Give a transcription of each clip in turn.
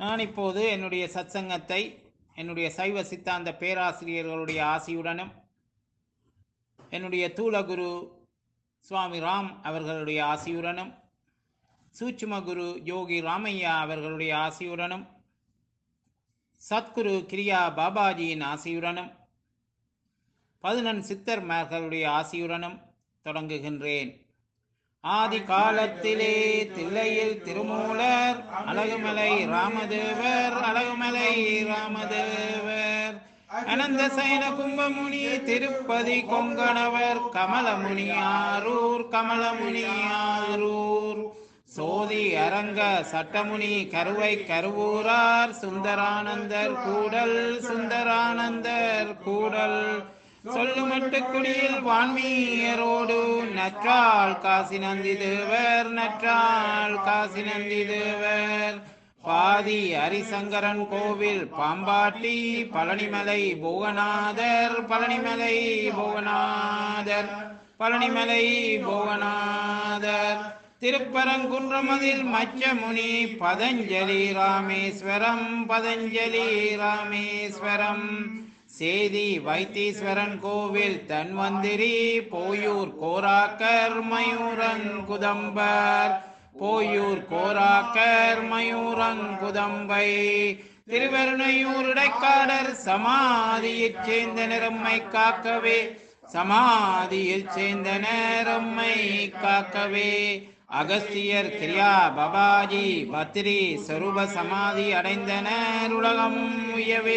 நான் இப்போது என்னுடைய சத்சங்கத்தை என்னுடைய சைவ சித்தாந்த பேராசிரியர்களுடைய ஆசியுடனும் என்னுடைய தூலகுரு சுவாமி ராம் அவர்களுடைய ஆசியுடனும் சூட்சும குரு யோகி ராமையா அவர்களுடைய ஆசியுடனும் சத்குரு கிரியா பாபாஜியின் ஆசியுடனும் பதினெண் சித்தர்மார்களுடைய ஆசியுடனும் தொடங்குகின்றேன் ஆதி காலத்திலே தில்லையில் திருமூலர் அழகுமலை ராமதேவர் அழகுமலை ராமதேவர் அனந்த சைன கும்பமுனி திருப்பதி கொங்கணவர் கமலமுனி ஆரூர் கமலமுனி ஆரூர் சோதி அரங்க சட்டமுனி கருவை கருவூரார் சுந்தரானந்தர் கூடல் சுந்தரானந்தர் கூடல் சொல்லுமட்டு குடியில் வான்மீயரோடு நற்றாள் காசி நந்தி தேவர் நற்றாள் காசி நந்தி தேவர் பாதி ஹரிசங்கரன் கோவில் பாம்பாட்டி பழனிமலை போகநாதர் பழனிமலை போகநாதர் பழனிமலை போகநாதர் திருப்பரங்குன்றமதில் மச்சமுனி பதஞ்சலி ராமேஸ்வரம் பதஞ்சலி ராமேஸ்வரம் சேதி வைத்தீஸ்வரன் கோவில் தன்வந்திரி போயூர் கோராக்கர் மயூரன் குதம்பர் போயூர் கோராக்கர் மயூரன் குதம்பை திருவருணையூர் இடைக்காடர் சமாதியைச் சேர்ந்த நிறம்மை காக்கவே சமாதியில் சேர்ந்த நேரம்மை காக்கவே அகஸ்தியர் கிரியா பபாஜி பத்ரி சொரூப சமாதி அடைந்தனர் உலகம் உயவே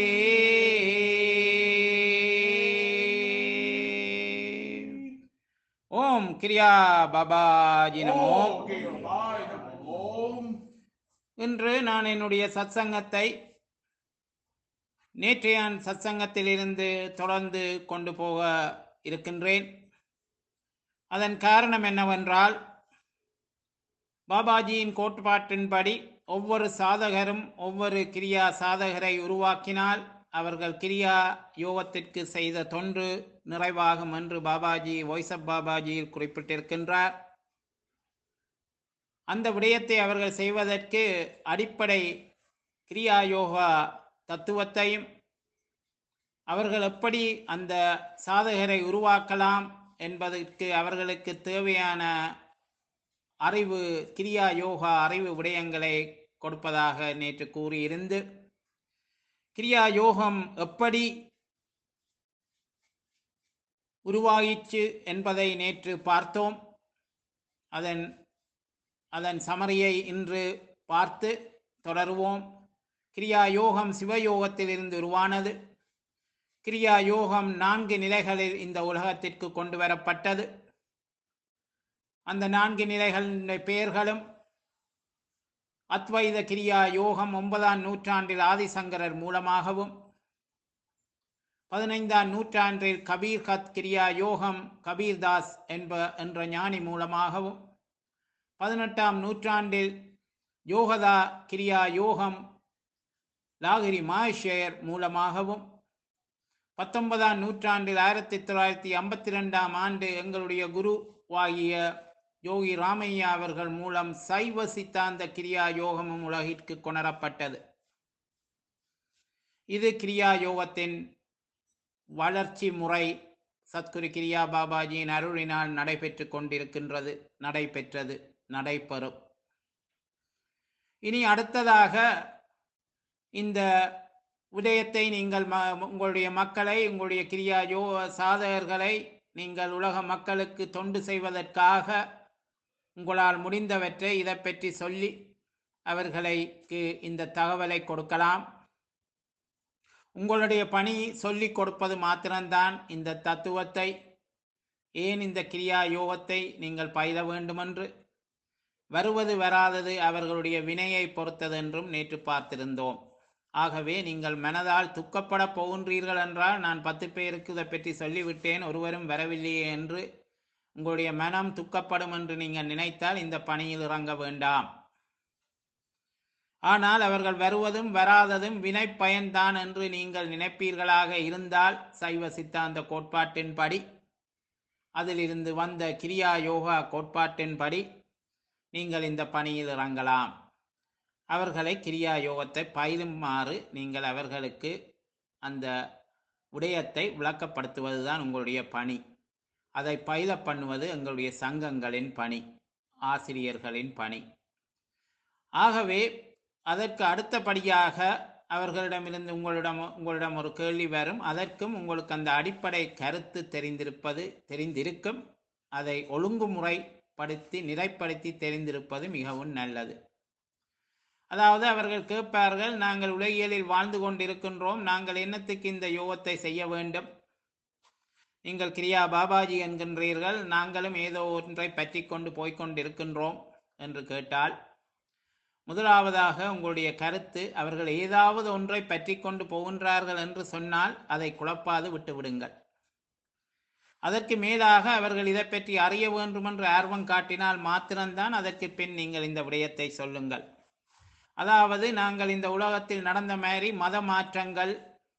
ஓம் கிரியா பாபாஜி நமோ இன்று நான் என்னுடைய சத்சங்கத்தை நேற்றையான் சத்சங்கத்திலிருந்து தொடர்ந்து கொண்டு போக இருக்கின்றேன் அதன் காரணம் என்னவென்றால் பாபாஜியின் கோட்பாட்டின்படி ஒவ்வொரு சாதகரும் ஒவ்வொரு கிரியா சாதகரை உருவாக்கினால் அவர்கள் கிரியா யோகத்திற்கு செய்த தொன்று நிறைவாகும் என்று பாபாஜி வாய்ஸ் ஆஃப் பாபாஜியில் குறிப்பிட்டிருக்கின்றார் அந்த விடயத்தை அவர்கள் செய்வதற்கு அடிப்படை கிரியா யோகா தத்துவத்தையும் அவர்கள் எப்படி அந்த சாதகரை உருவாக்கலாம் என்பதற்கு அவர்களுக்கு தேவையான அறிவு கிரியா யோகா அறிவு விடயங்களை கொடுப்பதாக நேற்று கூறியிருந்து கிரியா யோகம் எப்படி உருவாயிற்று என்பதை நேற்று பார்த்தோம் அதன் அதன் சமரியை இன்று பார்த்து தொடருவோம் கிரியா யோகம் சிவயோகத்திலிருந்து உருவானது கிரியா யோகம் நான்கு நிலைகளில் இந்த உலகத்திற்கு கொண்டு வரப்பட்டது அந்த நான்கு நிலைகளின் பெயர்களும் அத்வைத கிரியா யோகம் ஒன்பதாம் நூற்றாண்டில் ஆதிசங்கரர் மூலமாகவும் பதினைந்தாம் நூற்றாண்டில் கபீர் கத் கிரியா யோகம் கபீர்தாஸ் என்ப என்ற ஞானி மூலமாகவும் பதினெட்டாம் நூற்றாண்டில் யோகதா கிரியா யோகம் லாகிரி மாஷேயர் மூலமாகவும் பத்தொன்பதாம் நூற்றாண்டில் ஆயிரத்தி தொள்ளாயிரத்தி ஐம்பத்தி ரெண்டாம் ஆண்டு எங்களுடைய குருவாகிய யோகி ராமையா அவர்கள் மூலம் சைவ சித்தாந்த கிரியா யோகமும் உலகிற்கு கொணரப்பட்டது இது கிரியா யோகத்தின் வளர்ச்சி முறை சத்குரு கிரியா பாபாஜியின் அருளினால் நடைபெற்று கொண்டிருக்கின்றது நடைபெற்றது நடைபெறும் இனி அடுத்ததாக இந்த விடயத்தை நீங்கள் ம உங்களுடைய மக்களை உங்களுடைய கிரியா யோ சாதகர்களை நீங்கள் உலக மக்களுக்கு தொண்டு செய்வதற்காக உங்களால் முடிந்தவற்றை இதை பற்றி சொல்லி அவர்களுக்கு இந்த தகவலை கொடுக்கலாம் உங்களுடைய பணி சொல்லிக் கொடுப்பது மாத்திரம்தான் இந்த தத்துவத்தை ஏன் இந்த கிரியா யோகத்தை நீங்கள் பயில வேண்டுமென்று வருவது வராதது அவர்களுடைய வினையை பொறுத்தது என்றும் நேற்று பார்த்திருந்தோம் ஆகவே நீங்கள் மனதால் துக்கப்பட போகின்றீர்கள் என்றால் நான் பத்து பேருக்கு இதை பற்றி சொல்லிவிட்டேன் ஒருவரும் வரவில்லையே என்று உங்களுடைய மனம் துக்கப்படும் என்று நீங்கள் நினைத்தால் இந்த பணியில் இறங்க வேண்டாம் ஆனால் அவர்கள் வருவதும் வராததும் வினை பயன்தான் என்று நீங்கள் நினைப்பீர்களாக இருந்தால் சைவ சித்தாந்த கோட்பாட்டின்படி அதிலிருந்து வந்த கிரியா யோகா கோட்பாட்டின்படி நீங்கள் இந்த பணியில் இறங்கலாம் அவர்களை கிரியா யோகத்தை பயிலுமாறு நீங்கள் அவர்களுக்கு அந்த விடயத்தை விளக்கப்படுத்துவதுதான் உங்களுடைய பணி அதை பயில பண்ணுவது எங்களுடைய சங்கங்களின் பணி ஆசிரியர்களின் பணி ஆகவே அதற்கு அடுத்தபடியாக அவர்களிடமிருந்து உங்களிடம் உங்களிடம் ஒரு கேள்வி வரும் அதற்கும் உங்களுக்கு அந்த அடிப்படை கருத்து தெரிந்திருப்பது தெரிந்திருக்கும் அதை ஒழுங்குமுறைப்படுத்தி நிறைப்படுத்தி தெரிந்திருப்பது மிகவும் நல்லது அதாவது அவர்கள் கேட்பார்கள் நாங்கள் உலகியலில் வாழ்ந்து கொண்டிருக்கின்றோம் நாங்கள் என்னத்துக்கு இந்த யோகத்தை செய்ய வேண்டும் நீங்கள் கிரியா பாபாஜி என்கின்றீர்கள் நாங்களும் ஏதோ ஒன்றை பற்றி கொண்டு போய்கொண்டிருக்கின்றோம் என்று கேட்டால் முதலாவதாக உங்களுடைய கருத்து அவர்கள் ஏதாவது ஒன்றை பற்றி கொண்டு போகின்றார்கள் என்று சொன்னால் அதை குழப்பாது விட்டுவிடுங்கள் அதற்கு மேலாக அவர்கள் இதை பற்றி அறிய வேண்டும் என்று ஆர்வம் காட்டினால் மாத்திரம்தான் அதற்கு பின் நீங்கள் இந்த விடயத்தை சொல்லுங்கள் அதாவது நாங்கள் இந்த உலகத்தில் நடந்த மாதிரி மத மாற்றங்கள்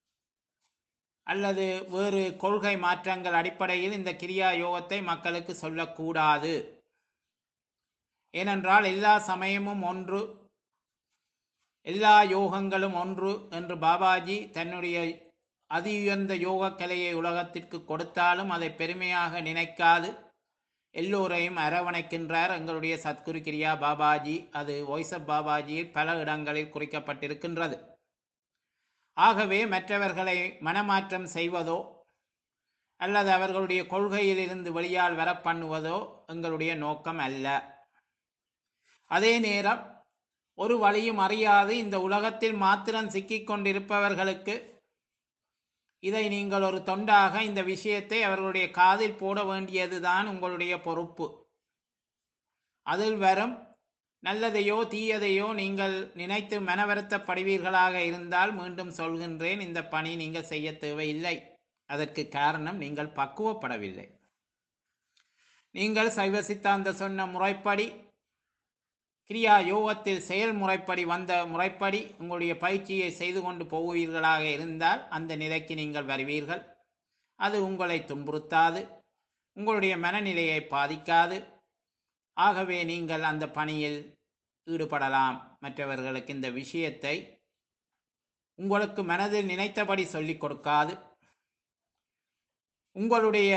அல்லது வேறு கொள்கை மாற்றங்கள் அடிப்படையில் இந்த கிரியா யோகத்தை மக்களுக்கு சொல்லக்கூடாது ஏனென்றால் எல்லா சமயமும் ஒன்று எல்லா யோகங்களும் ஒன்று என்று பாபாஜி தன்னுடைய அதி உயர்ந்த யோக கலையை உலகத்திற்கு கொடுத்தாலும் அதை பெருமையாக நினைக்காது எல்லோரையும் அரவணைக்கின்றார் எங்களுடைய சத்குரு கிரியா பாபாஜி அது ஒய்சப் பாபாஜியில் பல இடங்களில் குறிக்கப்பட்டிருக்கின்றது ஆகவே மற்றவர்களை மனமாற்றம் செய்வதோ அல்லது அவர்களுடைய கொள்கையில் இருந்து வெளியால் வர பண்ணுவதோ எங்களுடைய நோக்கம் அல்ல அதே நேரம் ஒரு வழியும் அறியாது இந்த உலகத்தில் மாத்திரம் சிக்கிக் கொண்டிருப்பவர்களுக்கு இதை நீங்கள் ஒரு தொண்டாக இந்த விஷயத்தை அவர்களுடைய காதில் போட வேண்டியதுதான் உங்களுடைய பொறுப்பு அதில் வரும் நல்லதையோ தீயதையோ நீங்கள் நினைத்து மனவருத்தப்படுவீர்களாக இருந்தால் மீண்டும் சொல்கின்றேன் இந்த பணி நீங்கள் செய்ய தேவையில்லை அதற்கு காரணம் நீங்கள் பக்குவப்படவில்லை நீங்கள் சைவ சித்தாந்த சொன்ன முறைப்படி கிரியா யோகத்தில் செயல்முறைப்படி வந்த முறைப்படி உங்களுடைய பயிற்சியை செய்து கொண்டு போவீர்களாக இருந்தால் அந்த நிலைக்கு நீங்கள் வருவீர்கள் அது உங்களை துன்புறுத்தாது உங்களுடைய மனநிலையை பாதிக்காது ஆகவே நீங்கள் அந்த பணியில் ஈடுபடலாம் மற்றவர்களுக்கு இந்த விஷயத்தை உங்களுக்கு மனதில் நினைத்தபடி சொல்லிக் கொடுக்காது உங்களுடைய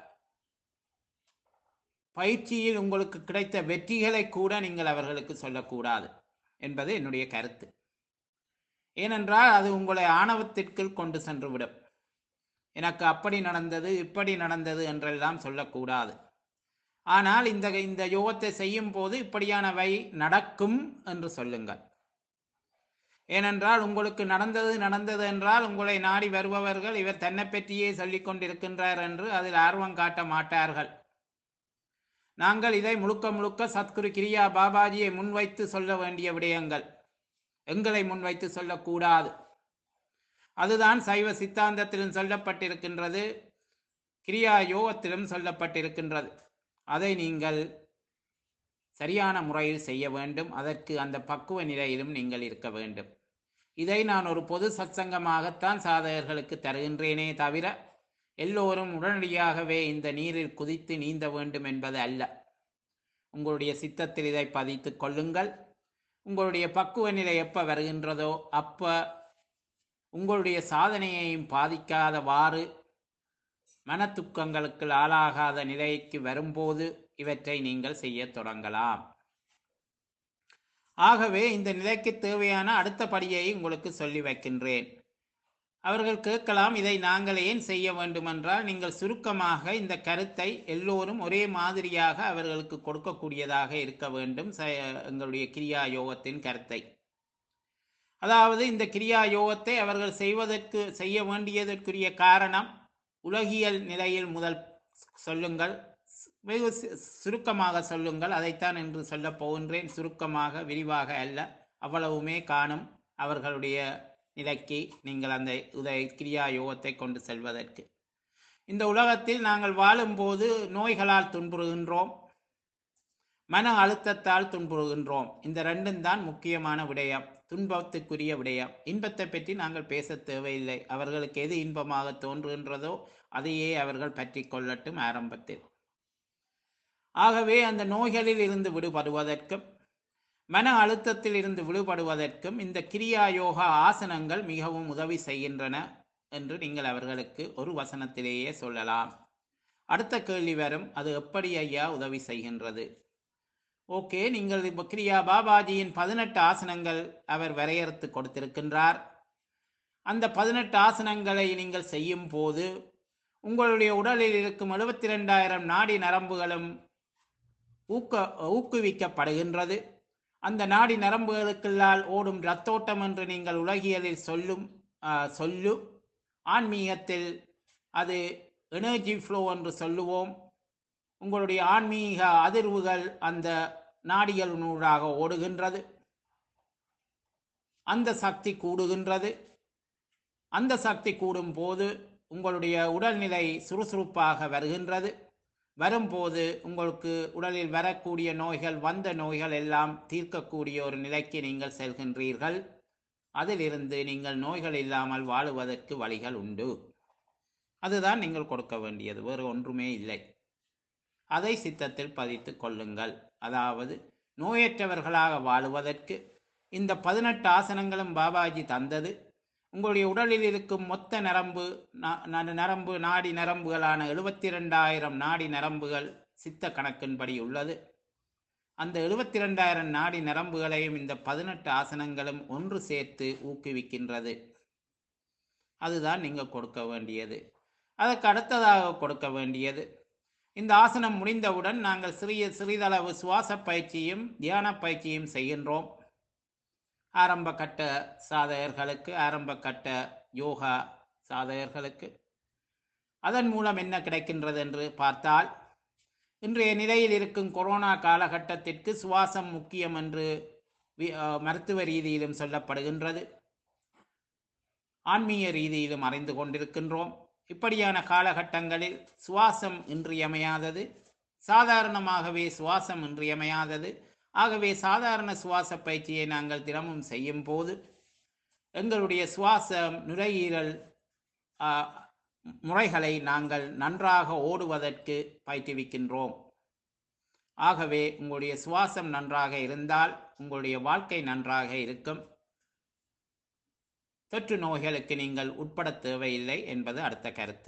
பயிற்சியில் உங்களுக்கு கிடைத்த வெற்றிகளை கூட நீங்கள் அவர்களுக்கு சொல்லக்கூடாது என்பது என்னுடைய கருத்து ஏனென்றால் அது உங்களை ஆணவத்திற்குள் கொண்டு சென்றுவிடும் எனக்கு அப்படி நடந்தது இப்படி நடந்தது என்றெல்லாம் சொல்லக்கூடாது ஆனால் இந்த இந்த யோகத்தை செய்யும் போது இப்படியானவை நடக்கும் என்று சொல்லுங்கள் ஏனென்றால் உங்களுக்கு நடந்தது நடந்தது என்றால் உங்களை நாடி வருபவர்கள் இவர் தன்னை பற்றியே சொல்லிக் கொண்டிருக்கின்றார் என்று அதில் ஆர்வம் காட்ட மாட்டார்கள் நாங்கள் இதை முழுக்க முழுக்க சத்குரு கிரியா பாபாஜியை முன்வைத்து சொல்ல வேண்டிய விடயங்கள் எங்களை முன்வைத்து சொல்லக்கூடாது அதுதான் சைவ சித்தாந்தத்திலும் சொல்லப்பட்டிருக்கின்றது கிரியா யோகத்திலும் சொல்லப்பட்டிருக்கின்றது அதை நீங்கள் சரியான முறையில் செய்ய வேண்டும் அதற்கு அந்த பக்குவ நிலையிலும் நீங்கள் இருக்க வேண்டும் இதை நான் ஒரு பொது சத்சங்கமாகத்தான் சாதகர்களுக்கு தருகின்றேனே தவிர எல்லோரும் உடனடியாகவே இந்த நீரில் குதித்து நீந்த வேண்டும் என்பது அல்ல உங்களுடைய சித்தத்தில் இதை பதித்துக் கொள்ளுங்கள் உங்களுடைய பக்குவ நிலை எப்ப வருகின்றதோ அப்ப உங்களுடைய சாதனையையும் பாதிக்காதவாறு மனத்துக்கங்களுக்கு ஆளாகாத நிலைக்கு வரும்போது இவற்றை நீங்கள் செய்ய தொடங்கலாம் ஆகவே இந்த நிலைக்கு தேவையான அடுத்த படியை உங்களுக்கு சொல்லி வைக்கின்றேன் அவர்கள் கேட்கலாம் இதை நாங்கள் ஏன் செய்ய வேண்டுமென்றால் நீங்கள் சுருக்கமாக இந்த கருத்தை எல்லோரும் ஒரே மாதிரியாக அவர்களுக்கு கொடுக்கக்கூடியதாக இருக்க வேண்டும் ச- எங்களுடைய கிரியா யோகத்தின் கருத்தை அதாவது இந்த கிரியா யோகத்தை அவர்கள் செய்வதற்கு செய்ய வேண்டியதற்குரிய காரணம் உலகியல் நிலையில் முதல் சொல்லுங்கள் வெகு சு- சுருக்கமாக சொல்லுங்கள் அதைத்தான் என்று சொல்லப் போகின்றேன் சுருக்கமாக விரிவாக அல்ல அவ்வளவுமே காணும் அவர்களுடைய நிலைக்கு நீங்கள் அந்த உதய கிரியா யோகத்தை கொண்டு செல்வதற்கு இந்த உலகத்தில் நாங்கள் வாழும்போது நோய்களால் துன்புறுகின்றோம் மன அழுத்தத்தால் துன்புறுகின்றோம் இந்த ரெண்டும் தான் முக்கியமான விடயம் துன்பத்துக்குரிய விடயம் இன்பத்தை பற்றி நாங்கள் பேச தேவையில்லை அவர்களுக்கு எது இன்பமாக தோன்றுகின்றதோ அதையே அவர்கள் பற்றி கொள்ளட்டும் ஆரம்பத்தில் ஆகவே அந்த நோய்களில் இருந்து விடுபடுவதற்கும் மன அழுத்தத்தில் இருந்து விடுபடுவதற்கும் இந்த கிரியா யோகா ஆசனங்கள் மிகவும் உதவி செய்கின்றன என்று நீங்கள் அவர்களுக்கு ஒரு வசனத்திலேயே சொல்லலாம் அடுத்த கேள்வி வரும் அது எப்படி ஐயா உதவி செய்கின்றது ஓகே நீங்கள் இப்போ கிரியா பாபாஜியின் பதினெட்டு ஆசனங்கள் அவர் வரையறுத்து கொடுத்திருக்கின்றார் அந்த பதினெட்டு ஆசனங்களை நீங்கள் செய்யும் போது உங்களுடைய உடலில் இருக்கும் எழுபத்தி ரெண்டாயிரம் நாடி நரம்புகளும் ஊக்க ஊக்குவிக்கப்படுகின்றது அந்த நாடி நரம்புகளுக்குள்ளால் ஓடும் இரத்தோட்டம் என்று நீங்கள் உலகியலில் சொல்லும் ஆஹ், சொல்லு ஆன்மீகத்தில் அது எனர்ஜி ஃப்ளோ என்று சொல்லுவோம் உங்களுடைய ஆன்மீக அதிர்வுகள் அந்த நாடிகளினூடாக ஓடுகின்றது அந்த சக்தி கூடுகின்றது அந்த சக்தி கூடும் போது உங்களுடைய உடல்நிலை சுறுசுறுப்பாக வருகின்றது வரும்போது உங்களுக்கு உடலில் வரக்கூடிய நோய்கள் வந்த நோய்கள் எல்லாம் தீர்க்கக்கூடிய ஒரு நிலைக்கு நீங்கள் செல்கின்றீர்கள் அதிலிருந்து நீங்கள் நோய்கள் இல்லாமல் வாழுவதற்கு வழிகள் உண்டு அதுதான் நீங்கள் கொடுக்க வேண்டியது வேறு ஒன்றுமே இல்லை அதை சித்தத்தில் பதித்து கொள்ளுங்கள் அதாவது நோயற்றவர்களாக வாழுவதற்கு இந்த பதினெட்டு ஆசனங்களும் பாபாஜி தந்தது உங்களுடைய உடலில் இருக்கும் மொத்த நரம்பு ந- ந- நரம்பு நாடி நரம்புகளான எழுபத்தி ரெண்டாயிரம் நாடி நரம்புகள் சித்த கணக்கின்படி உள்ளது அந்த எழுபத்தி ரெண்டாயிரம் நாடி நரம்புகளையும் இந்த பதினெட்டு ஆசனங்களும் ஒன்று சேர்த்து ஊக்குவிக்கின்றது அதுதான் நீங்கள் கொடுக்க வேண்டியது அதற்கு அடுத்ததாக கொடுக்க வேண்டியது இந்த ஆசனம் முடிந்தவுடன் நாங்கள் சிறிய சிறிதளவு சுவாச பயிற்சியும் தியான பயிற்சியும் செய்கின்றோம் ஆரம்ப கட்ட சாதகர்களுக்கு ஆரம்ப கட்ட யோகா சாதகர்களுக்கு அதன் மூலம் என்ன கிடைக்கின்றது என்று பார்த்தால் இன்றைய நிலையில் இருக்கும் கொரோனா காலகட்டத்திற்கு சுவாசம் முக்கியம் என்று வி- அஹ், மருத்துவ ரீதியிலும் சொல்லப்படுகின்றது ஆன்மீக ரீதியிலும் அறிந்து கொண்டிருக்கின்றோம் இப்படியான காலகட்டங்களில் சுவாசம் இன்றியமையாதது சாதாரணமாகவே சுவாசம் இன்றியமையாதது ஆகவே சாதாரண சுவாச பயிற்சியை நாங்கள் தினமும் செய்யும் போது எங்களுடைய சுவாசம் நுரையீரல் ஆ, முறைகளை நாங்கள் நன்றாக ஓடுவதற்கு பயிற்றுவிக்கின்றோம் ஆகவே உங்களுடைய சுவாசம் நன்றாக இருந்தால் உங்களுடைய வாழ்க்கை நன்றாக இருக்கும் தொற்று நோய்களுக்கு நீங்கள் உட்பட தேவையில்லை என்பது அடுத்த கருத்து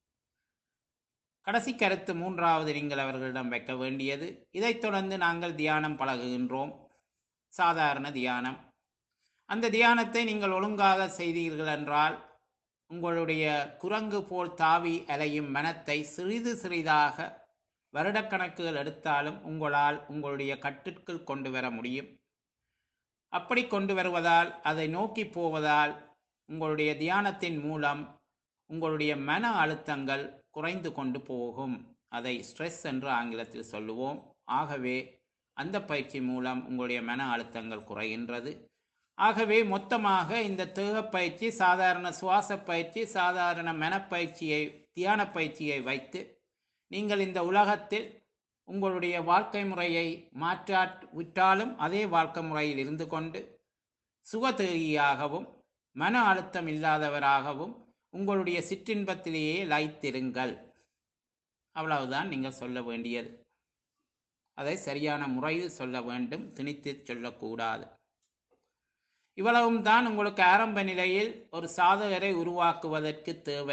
கடைசி கருத்து மூன்றாவது நீங்கள் அவர்களிடம் வைக்க வேண்டியது இதைத் தொடர்ந்து நாங்கள் தியானம் பழகுகின்றோம் சாதாரண தியானம் அந்த தியானத்தை நீங்கள் ஒழுங்காக செய்தீர்கள் என்றால் உங்களுடைய குரங்கு போல் தாவி அலையும் மனத்தை சிறிது சிறிதாக வருடக்கணக்குகள் எடுத்தாலும் உங்களால் உங்களுடைய கட்டிற்குள் கொண்டு வர முடியும் அப்படி கொண்டு வருவதால் அதை நோக்கி போவதால் உங்களுடைய தியானத்தின் மூலம் உங்களுடைய மன அழுத்தங்கள் குறைந்து கொண்டு போகும் அதை ஸ்ட்ரெஸ் என்று ஆங்கிலத்தில் சொல்லுவோம் ஆகவே அந்த பயிற்சி மூலம் உங்களுடைய மன அழுத்தங்கள் குறைகின்றது ஆகவே மொத்தமாக இந்த தேக பயிற்சி சாதாரண சுவாச பயிற்சி சாதாரண மனப்பயிற்சியை தியான பயிற்சியை வைத்து நீங்கள் இந்த உலகத்தில் உங்களுடைய வாழ்க்கை முறையை மாற்றாட் விட்டாலும் அதே வாழ்க்கை முறையில் இருந்து கொண்டு சுகதேகியாகவும் மன அழுத்தம் இல்லாதவராகவும் உங்களுடைய சிற்றின்பத்திலேயே லைத்திருங்கள் அவ்வளவுதான் நீங்கள் சொல்ல வேண்டியது அதை சரியான முறையில் சொல்ல வேண்டும் திணித்து சொல்லக்கூடாது இவ்வளவும் தான் உங்களுக்கு ஆரம்ப நிலையில் ஒரு சாதகரை உருவாக்குவதற்கு தேவை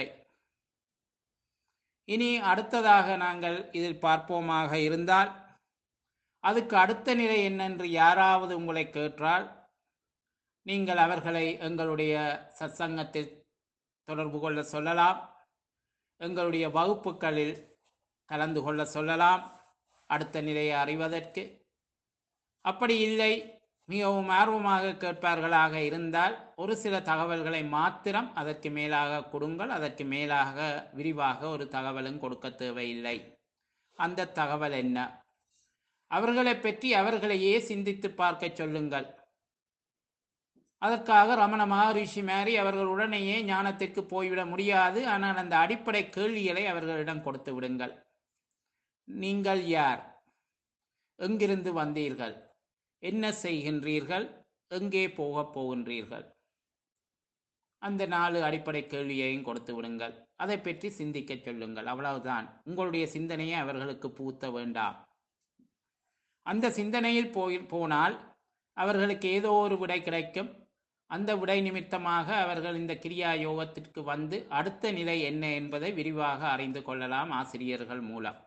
இனி அடுத்ததாக நாங்கள் இதில் பார்ப்போமாக இருந்தால் அதுக்கு அடுத்த நிலை என்னென்று யாராவது உங்களை கேட்டால் நீங்கள் அவர்களை எங்களுடைய சத்சங்கத்தில் தொடர்பு கொள்ள சொல்லலாம் எங்களுடைய வகுப்புகளில் கலந்து கொள்ள சொல்லலாம் அடுத்த நிலையை அறிவதற்கு அப்படி இல்லை மிகவும் ஆர்வமாக கேட்பார்களாக இருந்தால் ஒரு சில தகவல்களை மாத்திரம் அதற்கு மேலாக கொடுங்கள் அதற்கு மேலாக விரிவாக ஒரு தகவலும் கொடுக்க தேவையில்லை அந்த தகவல் என்ன அவர்களை பற்றி அவர்களையே சிந்தித்து பார்க்க சொல்லுங்கள் அதற்காக ரமண மகரிஷி மாரி அவர்கள் உடனேயே ஞானத்திற்கு போய்விட முடியாது ஆனால் அந்த அடிப்படை கேள்விகளை அவர்களிடம் கொடுத்து விடுங்கள் நீங்கள் யார் எங்கிருந்து வந்தீர்கள் என்ன செய்கின்றீர்கள் எங்கே போகப் போகின்றீர்கள் அந்த நாலு அடிப்படை கேள்வியையும் கொடுத்து விடுங்கள் அதை பற்றி சிந்திக்க சொல்லுங்கள் அவ்வளவுதான் உங்களுடைய சிந்தனையை அவர்களுக்கு பூத்த வேண்டாம் அந்த சிந்தனையில் போய் போனால் அவர்களுக்கு ஏதோ ஒரு விடை கிடைக்கும் அந்த விடை நிமித்தமாக அவர்கள் இந்த கிரியா யோகத்திற்கு வந்து அடுத்த நிலை என்ன என்பதை விரிவாக அறிந்து கொள்ளலாம் ஆசிரியர்கள் மூலம்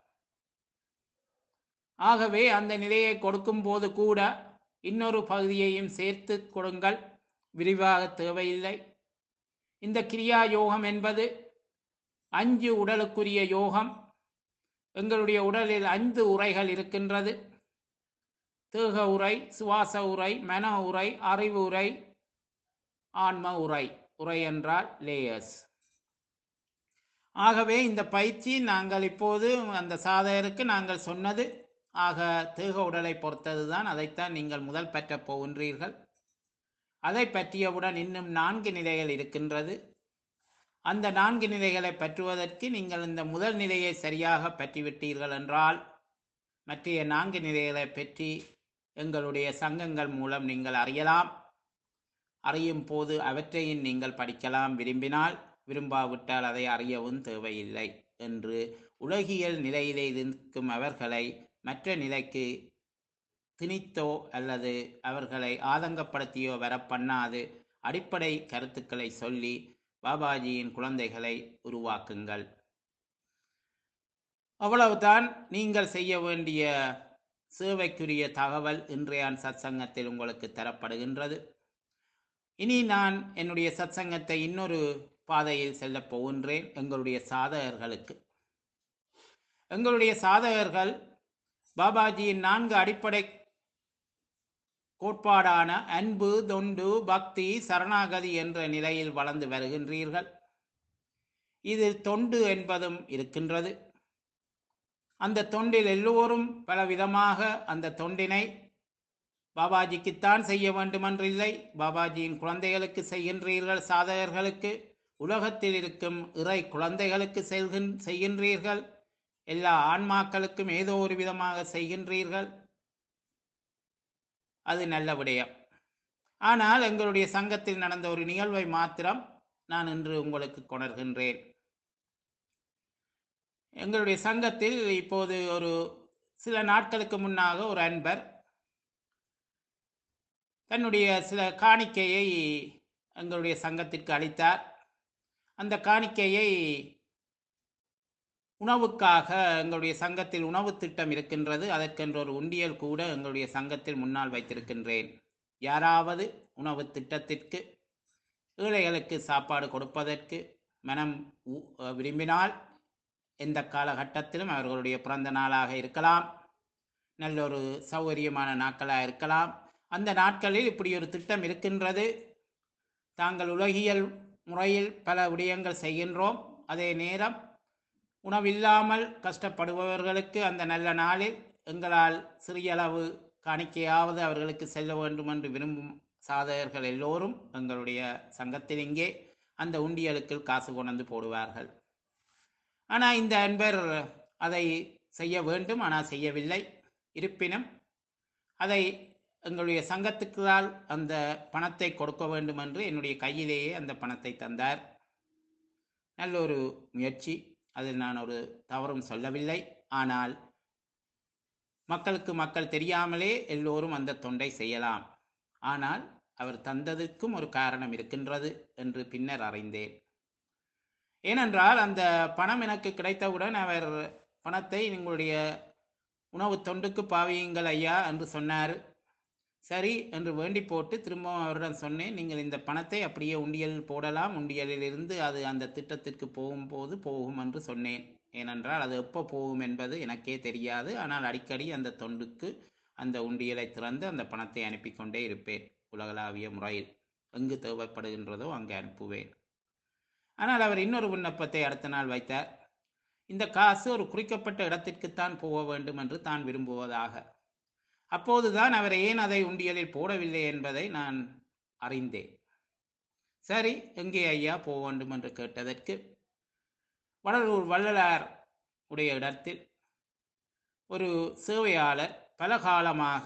ஆகவே அந்த நிலையை கொடுக்கும் போது கூட இன்னொரு பகுதியையும் சேர்த்து கொடுங்கள் விரிவாக தேவையில்லை இந்த கிரியா யோகம் என்பது அஞ்சு உடலுக்குரிய யோகம் எங்களுடைய உடலில் ஐந்து உரைகள் இருக்கின்றது தேக உரை சுவாச உரை மன உரை அறிவு உரை ஆன்ம உரை உரை என்றால் லேயர்ஸ் ஆகவே இந்த பயிற்சி நாங்கள் இப்போது அந்த சாதகருக்கு நாங்கள் சொன்னது ஆக தேக உடலை பொறுத்ததுதான் அதைத்தான் நீங்கள் முதல் பெற்றப் போகின்றீர்கள் அதை பற்றியவுடன் இன்னும் நான்கு நிலைகள் இருக்கின்றது அந்த நான்கு நிலைகளை பற்றுவதற்கு நீங்கள் இந்த முதல் நிலையை சரியாக பற்றிவிட்டீர்கள் என்றால் மற்றைய நான்கு நிலைகளை பற்றி எங்களுடைய சங்கங்கள் மூலம் நீங்கள் அறியலாம் அறியும் போது அவற்றையும் நீங்கள் படிக்கலாம் விரும்பினால் விரும்பாவிட்டால் அதை அறியவும் தேவையில்லை என்று உலகியல் நிலையிலே இருக்கும் அவர்களை மற்ற நிலைக்கு திணித்தோ அல்லது அவர்களை ஆதங்கப்படுத்தியோ வர பண்ணாது அடிப்படை கருத்துக்களை சொல்லி பாபாஜியின் குழந்தைகளை உருவாக்குங்கள் அவ்வளவுதான் நீங்கள் செய்ய வேண்டிய சேவைக்குரிய தகவல் இன்றைய சத்சங்கத்தில் உங்களுக்கு தரப்படுகின்றது இனி நான் என்னுடைய சத்சங்கத்தை இன்னொரு பாதையில் செல்லப் போகின்றேன் எங்களுடைய சாதகர்களுக்கு எங்களுடைய சாதகர்கள் பாபாஜியின் நான்கு அடிப்படை கோட்பாடான அன்பு தொண்டு பக்தி சரணாகதி என்ற நிலையில் வளர்ந்து வருகின்றீர்கள் இதில் தொண்டு என்பதும் இருக்கின்றது அந்த தொண்டில் எல்லோரும் பல விதமாக அந்த தொண்டினை பாபாஜிக்குத்தான் செய்ய வேண்டுமென்றில்லை பாபாஜியின் குழந்தைகளுக்கு செய்கின்றீர்கள் சாதகர்களுக்கு உலகத்தில் இருக்கும் இறை குழந்தைகளுக்கு செல்கின் செய்கின்றீர்கள் எல்லா ஆன்மாக்களுக்கும் ஏதோ ஒரு விதமாக செய்கின்றீர்கள் அது நல்ல விடயம் ஆனால் எங்களுடைய சங்கத்தில் நடந்த ஒரு நிகழ்வை மாத்திரம் நான் இன்று உங்களுக்கு கொணர்கின்றேன் எங்களுடைய சங்கத்தில் இப்போது ஒரு சில நாட்களுக்கு முன்னாக ஒரு அன்பர் தன்னுடைய சில காணிக்கையை எங்களுடைய சங்கத்திற்கு அளித்தார் அந்த காணிக்கையை உணவுக்காக எங்களுடைய சங்கத்தில் உணவு திட்டம் இருக்கின்றது அதற்கென்ற ஒரு உண்டியல் கூட எங்களுடைய சங்கத்தில் முன்னால் வைத்திருக்கின்றேன் யாராவது உணவு திட்டத்திற்கு ஏழைகளுக்கு சாப்பாடு கொடுப்பதற்கு மனம் உ- விரும்பினால் எந்த காலகட்டத்திலும் அவர்களுடைய பிறந்த நாளாக இருக்கலாம் நல்ல ஒரு சௌகரியமான நாட்களாக இருக்கலாம் அந்த நாட்களில் இப்படி ஒரு திட்டம் இருக்கின்றது தாங்கள் உலகியல் முறையில் பல விடயங்கள் செய்கின்றோம் அதே நேரம் உணவில்லாமல் கஷ்டப்படுபவர்களுக்கு அந்த நல்ல நாளில் எங்களால் சிறியளவு காணிக்கையாவது அவர்களுக்கு செல்ல வேண்டும் என்று விரும்பும் சாதகர்கள் எல்லோரும் எங்களுடைய சங்கத்தில் இங்கே அந்த உண்டியலுக்கு காசு கொண்டு போடுவார்கள் ஆனால் இந்த அன்பர் அதை செய்ய வேண்டும் ஆனால் செய்யவில்லை இருப்பினும் அதை எங்களுடைய சங்கத்துக்கால் அந்த பணத்தை கொடுக்க வேண்டும் என்று என்னுடைய கையிலேயே அந்த பணத்தை தந்தார் நல்ல ஒரு முயற்சி அதில் நான் ஒரு தவறும் சொல்லவில்லை ஆனால் மக்களுக்கு மக்கள் தெரியாமலே எல்லோரும் அந்த தொண்டை செய்யலாம் ஆனால் அவர் தந்ததுக்கும் ஒரு காரணம் இருக்கின்றது என்று பின்னர் அறிந்தேன் ஏனென்றால் அந்த பணம் எனக்கு கிடைத்தவுடன் அவர் பணத்தை உங்களுடைய உணவு தொண்டுக்கு பாவியுங்கள் ஐயா என்று சொன்னார் சரி என்று வேண்டி போட்டு திரும்பவும் அவரிடம் சொன்னேன் நீங்கள் இந்த பணத்தை அப்படியே உண்டியலில் போடலாம் உண்டியலில் இருந்து அது அந்த திட்டத்திற்கு போகும்போது போகும் என்று சொன்னேன் ஏனென்றால் அது எப்போ போகும் என்பது எனக்கே தெரியாது ஆனால் அடிக்கடி அந்த தொண்டுக்கு அந்த உண்டியலை திறந்து அந்த பணத்தை அனுப்பி கொண்டே இருப்பேன் உலகளாவிய முறையில் எங்கு தேவைப்படுகின்றதோ அங்கே அனுப்புவேன் ஆனால் அவர் இன்னொரு விண்ணப்பத்தை அடுத்த நாள் வைத்தார் இந்த காசு ஒரு குறிக்கப்பட்ட இடத்திற்குத்தான் போக வேண்டும் என்று தான் விரும்புவதாக அப்போதுதான் அவர் ஏன் அதை உண்டியலில் போடவில்லை என்பதை நான் அறிந்தேன் சரி எங்கே ஐயா போக வேண்டும் என்று கேட்டதற்கு வடலூர் வள்ளலார் உடைய இடத்தில் ஒரு சேவையாளர் பல காலமாக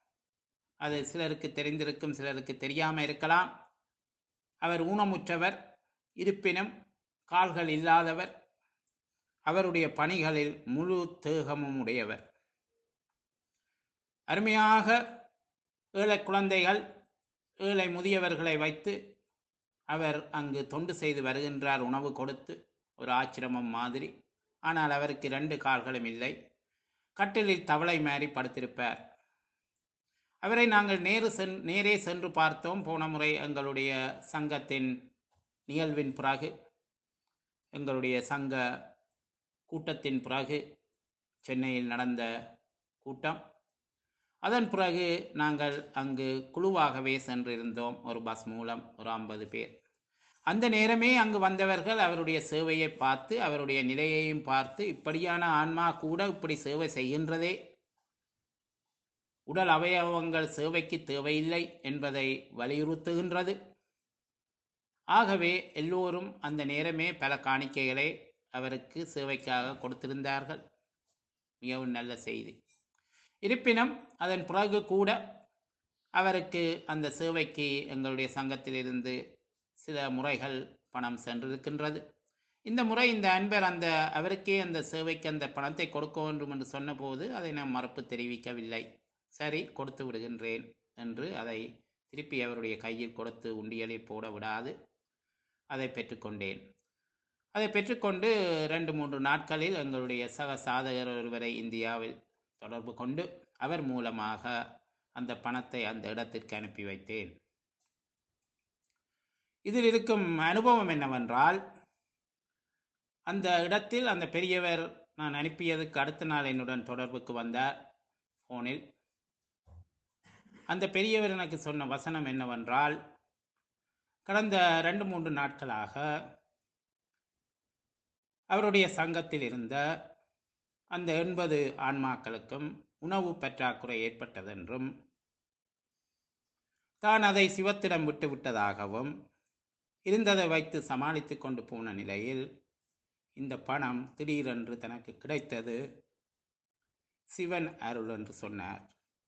அது சிலருக்கு தெரிந்திருக்கும் சிலருக்கு தெரியாமல் இருக்கலாம் அவர் ஊனமுற்றவர் இருப்பினும் கால்கள் இல்லாதவர் அவருடைய பணிகளில் முழு தேகமும் உடையவர் அருமையாக ஏழை குழந்தைகள் ஏழை முதியவர்களை வைத்து அவர் அங்கு தொண்டு செய்து வருகின்றார் உணவு கொடுத்து ஒரு ஆச்சிரமம் மாதிரி ஆனால் அவருக்கு ரெண்டு கால்களும் இல்லை கட்டிலில் தவளை மாறி படுத்திருப்பார் அவரை நாங்கள் நேரு சென் நேரே சென்று பார்த்தோம் போன முறை எங்களுடைய சங்கத்தின் நிகழ்வின் பிறகு எங்களுடைய சங்க கூட்டத்தின் பிறகு சென்னையில் நடந்த கூட்டம் அதன் பிறகு நாங்கள் அங்கு குழுவாகவே சென்றிருந்தோம் ஒரு பஸ் மூலம் ஒரு ஐம்பது பேர் அந்த நேரமே அங்கு வந்தவர்கள் அவருடைய சேவையை பார்த்து அவருடைய நிலையையும் பார்த்து இப்படியான ஆன்மா கூட இப்படி சேவை செய்கின்றதே உடல் அவயவங்கள் சேவைக்கு தேவையில்லை என்பதை வலியுறுத்துகின்றது ஆகவே எல்லோரும் அந்த நேரமே பல காணிக்கைகளை அவருக்கு சேவைக்காக கொடுத்திருந்தார்கள் மிகவும் நல்ல செய்தி இருப்பினும் அதன் பிறகு கூட அவருக்கு அந்த சேவைக்கு எங்களுடைய சங்கத்திலிருந்து சில முறைகள் பணம் சென்றிருக்கின்றது இந்த முறை இந்த அன்பர் அந்த அவருக்கே அந்த சேவைக்கு அந்த பணத்தை கொடுக்க வேண்டும் என்று சொன்னபோது அதை நான் மறுப்பு தெரிவிக்கவில்லை சரி கொடுத்து விடுகின்றேன் என்று அதை திருப்பி அவருடைய கையில் கொடுத்து உண்டியலில் போட விடாது அதை பெற்றுக்கொண்டேன் அதை பெற்றுக்கொண்டு ரெண்டு மூன்று நாட்களில் எங்களுடைய சக சாதகர் ஒருவரை இந்தியாவில் தொடர்பு கொண்டு அவர் மூலமாக அந்த பணத்தை அந்த இடத்திற்கு அனுப்பி வைத்தேன் இதில் இருக்கும் அனுபவம் என்னவென்றால் அந்த இடத்தில் அந்த பெரியவர் நான் அனுப்பியதுக்கு அடுத்த நாள் என்னுடன் தொடர்புக்கு வந்தார் ஃபோனில் அந்த பெரியவர் எனக்கு சொன்ன வசனம் என்னவென்றால் கடந்த ரெண்டு மூன்று நாட்களாக அவருடைய சங்கத்தில் இருந்த அந்த எண்பது ஆன்மாக்களுக்கும் உணவு பற்றாக்குறை ஏற்பட்டதென்றும் தான் அதை சிவத்திடம் விட்டு விட்டதாகவும் இருந்ததை வைத்து சமாளித்து கொண்டு போன நிலையில் இந்த பணம் திடீரென்று தனக்கு கிடைத்தது சிவன் அருள் என்று சொன்னார்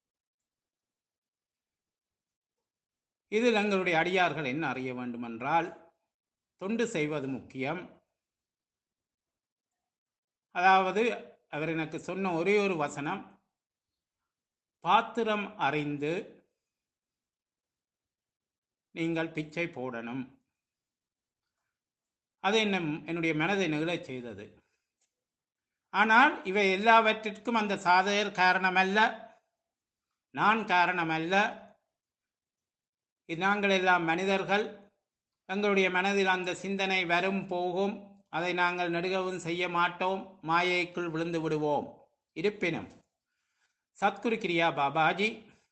இதில் எங்களுடைய அடியார்கள் என்ன அறிய வேண்டுமென்றால் தொண்டு செய்வது முக்கியம் அதாவது அவர் எனக்கு சொன்ன ஒரே ஒரு வசனம் பாத்திரம் அறிந்து நீங்கள் பிச்சை போடணும் அது என்ன என்னுடைய மனதை நெகிழச் செய்தது ஆனால் இவை எல்லாவற்றிற்கும் அந்த சாதகர் காரணமல்ல நான் காரணமல்ல இது நாங்கள் எல்லாம் மனிதர்கள் எங்களுடைய மனதில் அந்த சிந்தனை வரும் போகும் அதை நாங்கள் நெடுகவும் செய்ய மாட்டோம் மாயைக்குள் விழுந்து விடுவோம் இருப்பினும் சத்குரு கிரியா பாபாஜி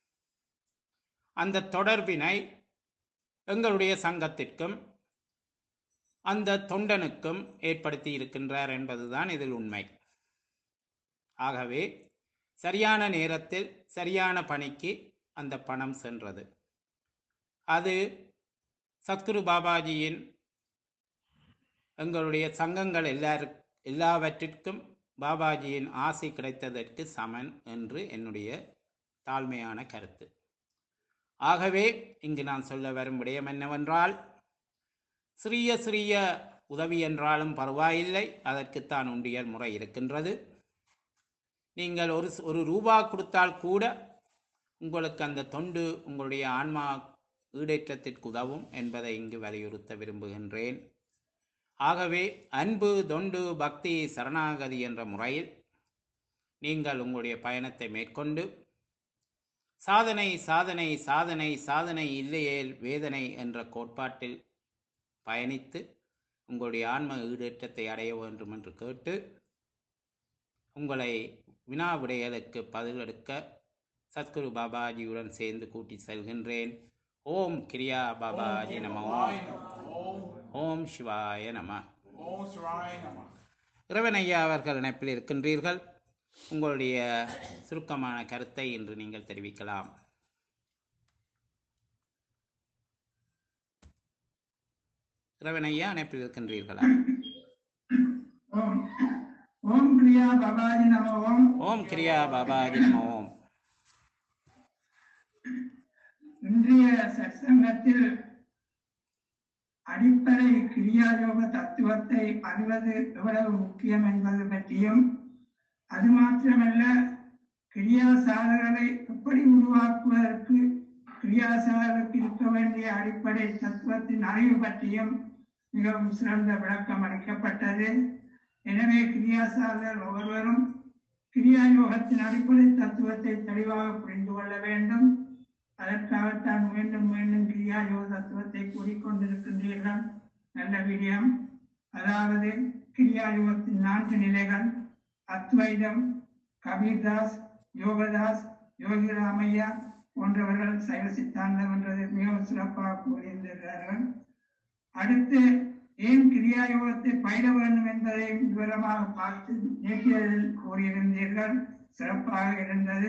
அந்த தொடர்பினை எங்களுடைய சங்கத்திற்கும் அந்த தொண்டனுக்கும் ஏற்படுத்தி இருக்கின்றார் என்பதுதான் இதில் உண்மை ஆகவே சரியான நேரத்தில் சரியான பணிக்கு அந்த பணம் சென்றது அது சத்குரு பாபாஜியின் எங்களுடைய சங்கங்கள் எல்லாரு எல்லாவற்றிற்கும் பாபாஜியின் ஆசை கிடைத்ததற்கு சமன் என்று என்னுடைய தாழ்மையான கருத்து ஆகவே இங்கு நான் சொல்ல வரும் விடயம் என்னவென்றால் சிறிய சிறிய உதவி என்றாலும் பரவாயில்லை அதற்குத்தான் உண்டியல் முறை இருக்கின்றது நீங்கள் ஒரு ஒரு ரூபா கொடுத்தால் கூட உங்களுக்கு அந்த தொண்டு உங்களுடைய ஆன்மா ஈடேற்றத்திற்கு உதவும் என்பதை இங்கு வலியுறுத்த விரும்புகின்றேன் ஆகவே அன்பு தொண்டு பக்தி சரணாகதி என்ற முறையில் நீங்கள் உங்களுடைய பயணத்தை மேற்கொண்டு சாதனை சாதனை சாதனை சாதனை இல்லையேல் வேதனை என்ற கோட்பாட்டில் பயணித்து உங்களுடைய ஆன்ம ஈடேற்றத்தை அடைய வேண்டும் என்று கேட்டு உங்களை வினா விடைகளுக்கு பதிலெடுக்க சத்குரு பாபாஜியுடன் சேர்ந்து கூட்டி செல்கின்றேன் ஓம் கிரியா பாபாஜி நம ஓம் ஓம் சிவாய நம ஓம் சிவாய நம இறைவன் ஐயா அவர்கள் இணைப்பில் இருக்கின்றீர்கள் உங்களுடைய சுருக்கமான கருத்தை இன்று நீங்கள் தெரிவிக்கலாம் இறைவன் ஐயா இணைப்பில் இருக்கின்றீர்களா ஓம் ஓம் பிரியா பபாஜி நம ஓம் ஓம் கிரியா பாபாஜி நம ஓம் இன்றைய சத்சங்கத்தில் அடிப்படை கிரியாயோக தத்துவத்தை அறிவது எவ்வளவு முக்கியம் என்பது பற்றியும் அது மாத்திரமல்ல கிரியா சாதகரை எப்படி உருவாக்குவதற்கு கிரியாசாரருக்கு இருக்க வேண்டிய அடிப்படை தத்துவத்தின் அறிவு பற்றியும் மிகவும் சிறந்த விளக்கம் அளிக்கப்பட்டது எனவே கிரியாசாரர் ஒவ்வொருவரும் கிரியா யோகத்தின் அடிப்படை தத்துவத்தை தெளிவாக புரிந்து கொள்ள வேண்டும் அதற்காகத்தான் மீண்டும் மீண்டும் கிரியா யோக தத்துவத்தை கூறிக்கொண்டிருக்கின்றீர்கள் நல்ல விடயம் அதாவது கிரியா யோகத்தின் நான்கு நிலைகள் அத்வைதம் கபீர்தாஸ் யோகதாஸ் யோகி ராமையா போன்றவர்கள் சைவ சித்தாந்தம் என்றது மிகவும் சிறப்பாக கூறியிருக்கிறார்கள் அடுத்து ஏன் கிரியா யோகத்தை பயிர வேண்டும் என்பதை விவரமாக பார்த்து நேற்றையில் கூறியிருந்தீர்கள் சிறப்பாக இருந்தது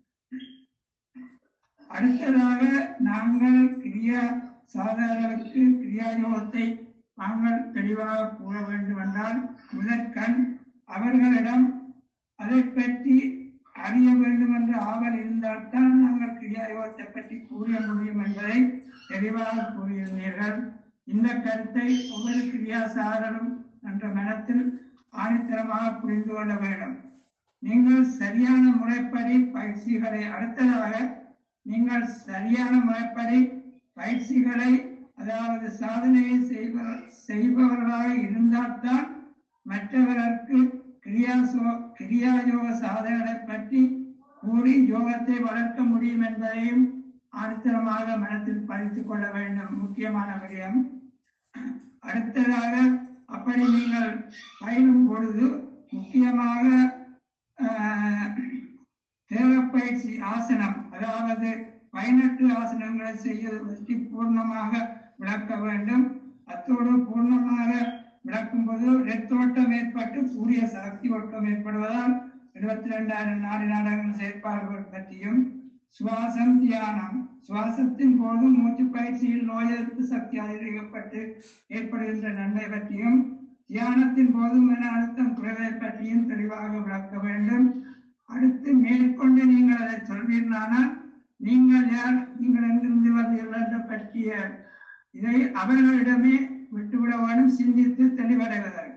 அடுத்ததாக நாங்கள் கிரியா சாதகர்களுக்கு கிரியா யோகத்தை நாங்கள் தெளிவாக கூற வேண்டும் என்றால் முதற்கண் அவர்களிடம் அதை பற்றி அறிய வேண்டும் என்ற ஆவல் இருந்தால்தான் நாங்கள் கிரியா யோகத்தை பற்றி கூற முடியும் என்பதை தெளிவாக கூறியிருந்தீர்கள் இந்த கருத்தை ஒவ்வொரு கிரியாசாரரும் என்ற மனத்தில் ஆணித்தரமாக புரிந்து கொள்ள வேண்டும் நீங்கள் சரியான முறைப்படி பயிற்சிகளை அடுத்ததாக நீங்கள் சரியான முறைப்படி பயிற்சிகளை அதாவது சாதனையை செய்வ செய்பவர்களாக இருந்தால்தான் மற்றவர்களுக்கு கிரியாசோ கிரியாயோக சாதனைகளை பற்றி கூறி யோகத்தை வளர்க்க முடியும் என்பதையும் ஆணித்தரமாக மனத்தில் பதித்துக் கொள்ள வேண்டும் முக்கியமான விடயம் அடுத்ததாக அப்படி நீங்கள் பயிலும் பொழுது முக்கியமாக ஆஹ், தேகப்பயிற்சி ஆசனம் அதாவது பதினெட்டு ஆசனங்களை செய்வது பற்றி பூர்ணமாக விளக்க வேண்டும் அத்தோடு பூர்ணமாக விளக்கும் போது ரத்தோட்டம் ஏற்பட்டு சூரிய சக்தி ஓட்டம் ஏற்படுவதால் இருபத்தி ரெண்டாயிரம் நாடு நாடகங்கள் செயற்பாடுகள் பற்றியும் சுவாசம் தியானம் சுவாசத்தின் போது மூச்சு பயிற்சியில் நோய் எதிர்ப்பு சக்தி அதிகரிக்கப்பட்டு ஏற்படுகின்ற நன்மை பற்றியும் தியானத்தின் போது மன அழுத்தம் குறைவை பற்றியும் தெளிவாக விளக்க வேண்டும் அடுத்து மேற்கொண்டு நீங்கள் அதை சொல்வீர்களானால் நீங்கள் யார் நீங்கள் எங்கிருந்து வந்தீர்கள் என்ற பற்றிய இதை அவர்களிடமே விட்டுவிட வேண்டும் சிந்தித்து தெளிவடைவதற்கு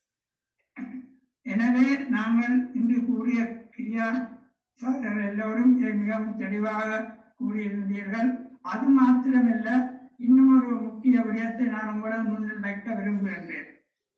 எனவே நாங்கள் இன்று கூறிய கிரியா சாதகர்கள் எல்லோரும் இதை மிகவும் தெளிவாக கூறியிருந்தீர்கள் அது மாத்திரமல்ல இன்னும் ஒரு முக்கிய விடயத்தை நான் உங்களிடம் முன்னில் வைக்க விரும்புகின்றேன்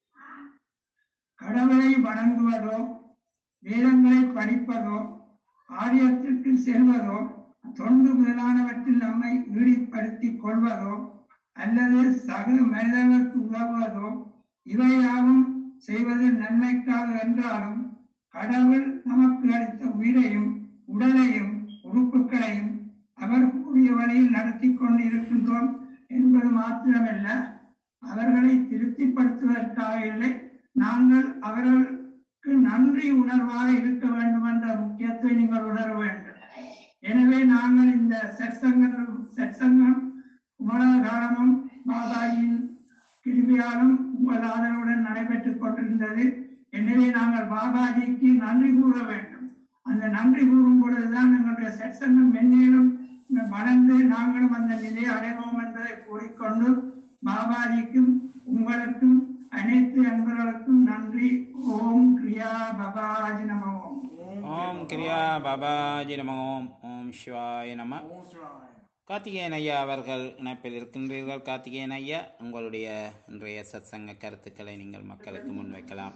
கடவுளை வணங்குவதோ வேதங்களை படிப்பதோ ஆலயத்திற்கு செல்வதோ தொண்டு முதலானவற்றில் நம்மை ஈடுபடுத்திக் கொள்வதோ அல்லது சக மனிதர்களுக்கு உதவுவதோ இவையாவும் செய்வது நன்மைக்காக என்றாலும் கடவுள் நமக்கு அளித்த உயிரையும் உடலையும் உறுப்புகளையும் அவர் கூறிய வழியில் நடத்தி கொண்டு இருக்கின்றோம் என்பது மாத்திரமல்ல அவர்களை திருப்திப்படுத்துவதற்காக இல்லை நாங்கள் அவர்களுக்கு நன்றி உணர்வாக இருக்க வேண்டும் என்ற முக்கியத்தை நீங்கள் உணர வேண்டும் எனவே நாங்கள் இந்த சற்சங்கம் சற்சங்கம் உமது காலமும் மாதாயின் கிருபியாலும் உங்கள் ஆதரவுடன் நடைபெற்றுக் கொண்டிருந்தது எனவே நாங்கள் பாபாஜிக்கு நன்றி கூற வேண்டும் அந்த நன்றி கூறும் பொழுதுதான் எங்களுடைய சற்சங்கம் மென்மேலும் வளர்ந்து நாங்களும் அந்த நிலையை அடைவோம் என்பதை கூறிக்கொண்டு பாபாஜிக்கும் உங்களுக்கும் அனைத்து அன்பர்களுக்கும் நன்றி ஓம் கிரியா பாபாஜி நம ஓம் ஓம் கிரியா பாபாஜி நம ஓம் ஓம் சிவாய நம ஓம் சிவாய கார்த்திகேயன் ஐயா அவர்கள் இணைப்பில் இருக்கின்றீர்கள் கார்த்திகேயன் ஐயா உங்களுடைய இன்றைய சத்சங்க கருத்துக்களை நீங்கள் மக்களுக்கு முன்வைக்கலாம்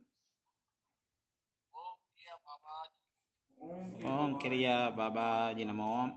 ஓம் ஓம் கிரியா பாபாஜி நம ஓம்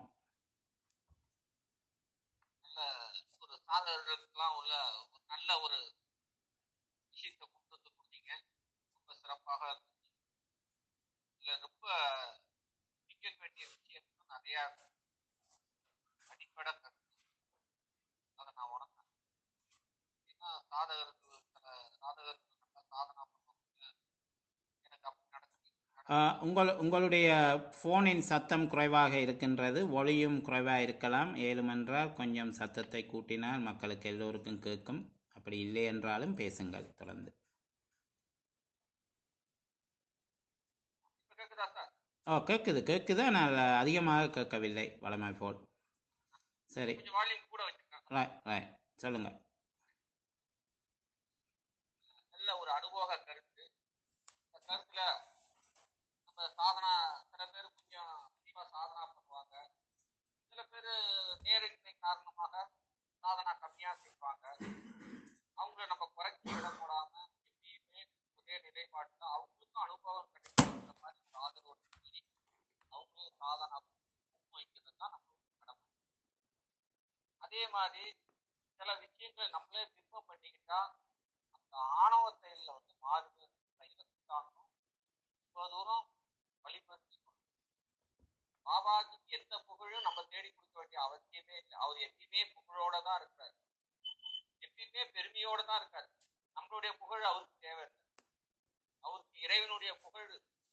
நல்ல ஒரு சாதகர்களுக்கெல்லாம் உள்ள ஒரு நல்ல ஒரு விஷயத்தை கொண்டு வந்து கொடுத்தீங்க ரொம்ப சிறப்பாக இருந்துச்சு இதுல ரொம்ப சிந்திக்க வேண்டிய விஷயம் நிறைய இருக்கு. அடிப்படை கருத்து அதை நான் உணர்ந்தேன் ஏன்னா சாதகருக்கு சில சாதகருக்கு நல்ல சாதனா பண்ணுவாங்க எனக்கு அப்படி நடந்து ஆ, உங்கள் உங்களுடைய ஃபோனின் சத்தம் குறைவாக இருக்கின்றது ஒளியும் குறைவாக இருக்கலாம் ஏழுமென்றால் கொஞ்சம் சத்தத்தை கூட்டினால் மக்களுக்கு எல்லோருக்கும் கேட்கும் அப்படி இல்லை என்றாலும் பேசுங்கள் தொடர்ந்து இப்ப கேக்குதா சார் ஓ கேட்குது கேட்குது ஆனால் அதிகமாக கேட்கவில்லை வளமை போல் சரி கொஞ்சம் வால்யூம் கூட வச்சிருக்கேன் ராய் ராய் சொல்லுங்கள் நல்ல ஒரு அனுபவ கருத்து இந்த கருத்துல நம்ம சாதனா சில பேர் கொஞ்சம் அதிகமா சாதனா பண்ணுவாங்க சில பேர் அதே மாதிரி சில விஷயங்களை நம்மளே விருப்பம் பண்ணிக்கிட்டா அந்த ஆணவ செயல்ல வந்து மாறுது சைவத்தானும் இவ்வளோ தூரம் வழிபடுத்தி பாபாஜிக்கு எந்த புகழும் நம்ம தேடி கொடுக்க வேண்டிய அவசியமே இல்லை அவர் எப்பயுமே புகழோட தான் இருக்காரு எப்பயுமே பெருமையோட தான் இருக்காரு நம்மளுடைய புகழ் அவருக்கு தேவை இல்லை. அவருக்கு இறைவனுடைய புகழ்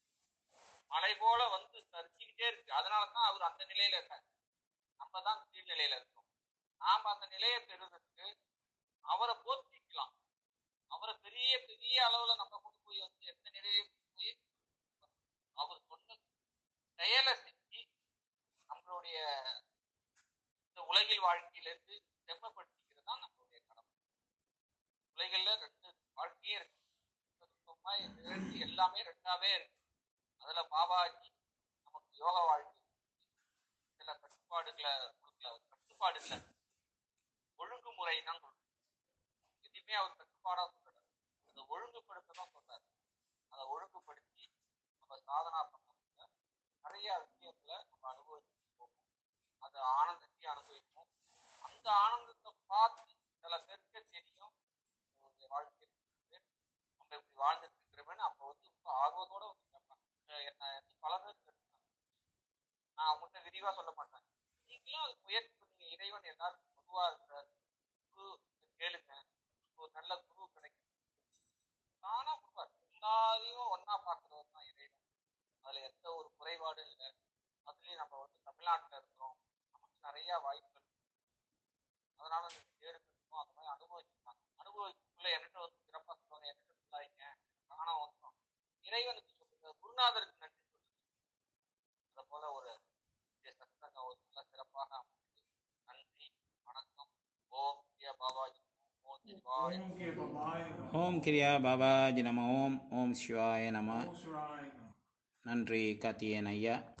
மலை போல வந்து சரிச்சுக்கிட்டே இருக்கு அதனால தான் அவர் அந்த நிலையில இருக்காரு நம்ம தான் கீழ்நிலையில இருக்கோம் நாம அந்த நிலையை பெறுவதற்கு அவரை போற்றிக்கலாம் அவரை பெரிய பெரிய அளவுல நம்ம கொண்டு போய் வந்து எந்த நிலையை கொண்டு போய் அவர் சொன்ன செயலை செஞ்சு நம்மளுடைய இந்த உலகில் வாழ்க்கையிலிருந்து செம்மப்படுத்திக்கிறது தான் நம்மளுடைய கடமை உலகில் ரெண்டு வாழ்க்கையே இருக்கு சுத்தமா இந்த ரெண்டு எல்லாமே ரெண்டாவே இருக்கு அதுல பாபாஜி நமக்கு யோக வாழ்க்கை சில கட்டுப்பாடுகளை கொடுக்கல அவர் கட்டுப்பாடு இல்லை ஒழுங்குமுறை தான் கொடுக்கும் எதுவுமே அவர் கட்டுப்பாடா சொல்லல அதை ஒழுங்குபடுத்த தான் சொல்றாரு அதை ஒழுங்குபடுத்தி நம்ம சாதனா பண்ண நிறைய விஷயங்களை நம்ம அனுபவிச்சு போகும் அது ஆனந்தத்தையும் அனுபவிப்போம் அந்த ஆனந்தத்தை பார்த்து சில பேருக்கு தெரியும் நம்மளுடைய வாழ்க்கை இருக்குது. நம்ம இப்படி வாழ்ந்துட்டு இருக்கிறோமேனு அப்போ வந்து ரொம்ப ஆர்வத்தோட வந்து கேட்பாங்க அஹ் என்ன வந்து பல பேர் கேட்பாங்க நான் அவங்கள்ட்ட விரிவா சொல்ல மாட்டேன் நீங்களும் அது முயற்சி பண்ணுங்க இறைவன் எல்லாருக்கும் பொதுவா இருக்கிறார் குரு கேளுங்க ஒரு நல்ல குரு கிடைக்கும் தானா கொடுப்பார் எல்லாரையும் ஒண்ணா பார்க்கறது தான் இறைவன் அதுல எந்த ஒரு குறைபாடும் இல்லை அதுலயும் நம்ம வந்து தமிழ்நாட்டுல இருக்கிறோம் நமக்கு நிறைய வாய்ப்புகள் இருக்கு. அதனால நீங்க தேர்ந்தெடுக்கணும் அந்த மாதிரி அனுபவிச்சுட்டாங்க அனுபவிச்சுக்குள்ள என்கிட்ட வந்து சிறப்பா சொல்லுவாங்க என்கிட்ட சொல்லாதீங்க தானா வந்துடும் இறைவனுக்கு சொல்லுங்க குருநாதருக்கு நன்றி சொல்லுங்க அதை போல ஒரு இந்த சத்சங்கம் ஒரு நல்ல சிறப்பாக அமைஞ்சது நன்றி வணக்கம் ஓம் ஜெய பாபாஜி ஓம் சிவாய Om Ke Babaya Namo. ஓம் கிரியா பாபாஜி நம ஓம் ஓம் சிவாய நம Om Shivaya Namo. நன்றி கார்த்திகேயன் ஐயா